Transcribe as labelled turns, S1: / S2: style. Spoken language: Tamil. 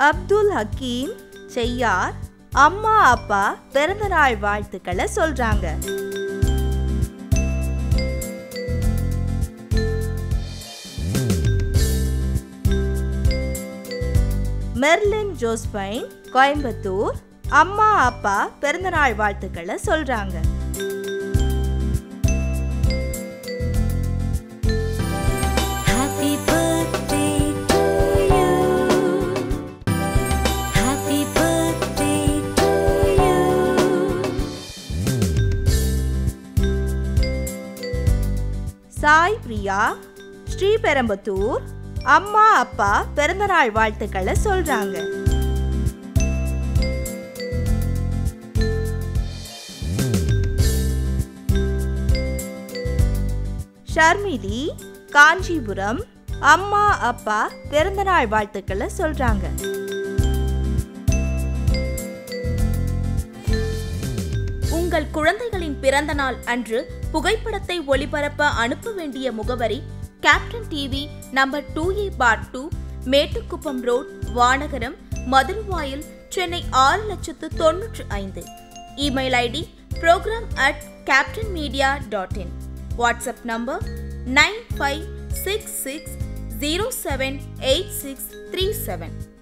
S1: அப்துல் ஹக்கீம் செய்யார் அம்மா அப்பா பிறந்தநாள் வாழ்த்துக்களை சொல்றாங்க மெர்லின் ஜோஸ்பைன் கோயம்புத்தூர் அம்மா அப்பா பிறந்தநாள் வாழ்த்துக்களை சொல்றாங்க
S2: Happy birthday to you. Happy birthday to you.
S1: Sai Priya Sriperumbudur அம்மா அப்பா பிறந்தநாள் வாழ்த்துக்களை சொல்றாங்க ஷர்மிலி காஞ்சிபுரம் அம்மா அப்பா பிறந்தநாள் வாழ்த்துக்களை சொல்றாங்க
S3: உங்கள் குழந்தைகளின் பிறந்த நாள் அன்று புகைப்படத்தை ஒளிபரப்ப அனுப்ப வேண்டிய முகவரி captain TV number two A bar two Mettukuppam road Vanagaram Maduravoyal Chennai ஆறு லட்சத்து தொன்னூற்று ஐந்து email ID program at captain media dot in WhatsApp number nine five six six zero seven eight six three seven